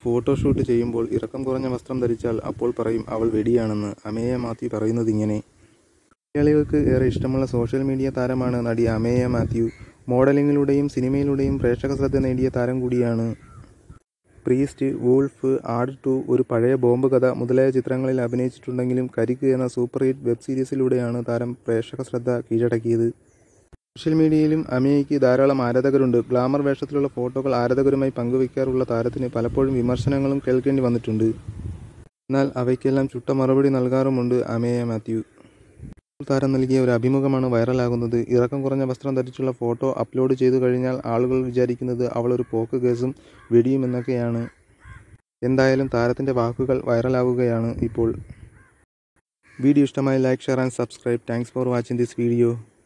photoshoot ചെയ്യുമ്പോൾ ഇറക്കം കുറഞ്ഞ വസ്ത്രം ധരിച്ചാൽ അപ്പോൾ പറയും അവൾ വെടിയാണെന്ന് അമേയ മാത്യു പറയുന്നതിങ്ങനെ മലയാളികൾക്ക് ഏറെ ഇഷ്ടമുള്ള സോഷ്യൽ മീഡിയ താരമാണ് നടി അമേയ മാത്യു മോഡലിങ്ങിലൂടെയും സിനിമയിലൂടെയും പ്രേക്ഷക ശ്രദ്ധ നേടിയ താരം കൂടിയാണ് പ്രീസ്റ്റ് വൂൾഫ് ആഡ് ടു ഒരു പഴയ ബോംബ് കഥ മുതലായ ചിത്രങ്ങളിൽ അഭിനയിച്ചിട്ടുണ്ടെങ്കിലും കരിക്ക് എന്ന സൂപ്പർ ഹിറ്റ് വെബ് സീരീസിലൂടെയാണ് താരം പ്രേക്ഷക ശ്രദ്ധ കീഴടക്കിയത് സോഷ്യൽ മീഡിയയിലും അമേയ്ക്ക് ധാരാളം ആരാധകരുണ്ട് ഗ്ലാമർ വേഷത്തിലുള്ള ഫോട്ടോകൾ ആരാധകരുമായി പങ്കുവയ്ക്കാറുള്ള താരത്തിന് പലപ്പോഴും വിമർശനങ്ങളും കേൾക്കേണ്ടി വന്നിട്ടുണ്ട് എന്നാൽ അവയ്ക്കെല്ലാം ചുട്ട മറുപടി നൽകാറുമുണ്ട് അമേയ മാത്യു താരം നൽകിയ ഒരു അഭിമുഖമാണ് വൈറലാകുന്നത് ഇറക്കം കുറഞ്ഞ വസ്ത്രം ധരിച്ചുള്ള ഫോട്ടോ അപ്ലോഡ് ചെയ്തു കഴിഞ്ഞാൽ ആളുകൾ വിചാരിക്കുന്നത് അവൾ ഒരു പോക്ക് കേസും വെടിയും എന്നൊക്കെയാണ് എന്തായാലും താരത്തിൻ്റെ വാക്കുകൾ വൈറലാകുകയാണ് ഇപ്പോൾ വീഡിയോ ഇഷ്ടമായി like share and subscribe thanks for watching this video